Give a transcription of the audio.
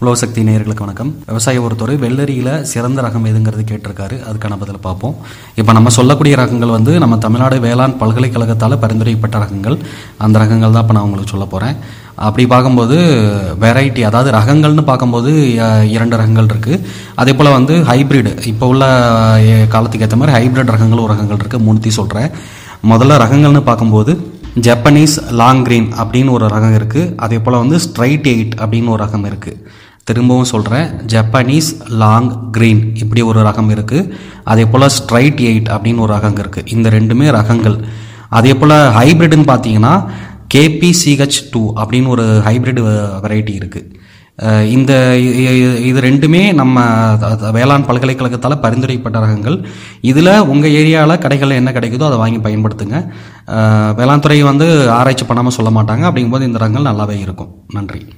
உலகசக்தி நேயர்களுக்கு வணக்கம் விவசாய ஒருத்தர் வெள்ளரியில் சிறந்த ரகம் எதுங்கிறது கேட்டிருக்காரு அதுக்கான பதில் பார்ப்போம் இப்போ நம்ம சொல்லக்கூடிய ரகங்கள் வந்து நம்ம தமிழ்நாடு வேளாண் பல்கலைக்கழகத்தால் பரிந்துரைக்கப்பட்ட ரகங்கள் அந்த ரகங்கள் தான் இப்போ நான் உங்களுக்கு சொல்ல போகிறேன் அப்படி பார்க்கும்போது வெரைட்டி அதாவது ரகங்கள்னு பார்க்கும்போது அஹ், இரண்டு ரகங்கள் இருக்குது அதே போல் வந்து ஹைப்ரிட் இப்போ உள்ள அஹ், காலத்துக்கு ஏற்ற மாதிரி ஹைப்ரிட் ரகங்களும் ஒரு ரகங்கள் இருக்குது மூணுத்தையும் சொல்கிறேன் முதல்ல ரகங்கள்னு பார்க்கும்போது ஜப்பனீஸ் லாங் கிரீன் அப்படின்னு ஒரு ரகம் இருக்குது அதே போல் வந்து ஸ்ட்ரைட் எயிட் அப்படின்னு ஒரு ரகம் இருக்குது திரும்பவும் சொல்கிறேன் ஜப்பனீஸ் லாங் கிரீன் இப்படி ஒரு ரகம் இருக்குது அதே போல் ஸ்ட்ரைட் எயிட் அப்படின்னு ஒரு ரகம் இருக்குது இந்த ரெண்டுமே ரகங்கள் அதே போல் ஹைப்ரிட்னு பார்த்தீங்கன்னா கேபிசிஹெச் டூ அப்படின்னு ஒரு ஹைப்ரிட் வெரைட்டி இருக்குது இந்த இ- இ- இது ரெண்டுமே நம்ம த- த- வேளாண் பல்கலைக்கழகத்தால் பரிந்துரைக்கப்பட்ட ரகங்கள் இதில் உங்கள் ஏரியாவில் கடைகளில் என்ன கிடைக்குதோ அதை வாங்கி பயன்படுத்துங்க அஹ், வேளாண் துறை வந்து ஆராய்ச்சி பண்ணாமல் சொல்ல மாட்டாங்க அப்படிங்கும்போது இந்த ரகங்கள் நல்லாவே இருக்கும் நன்றி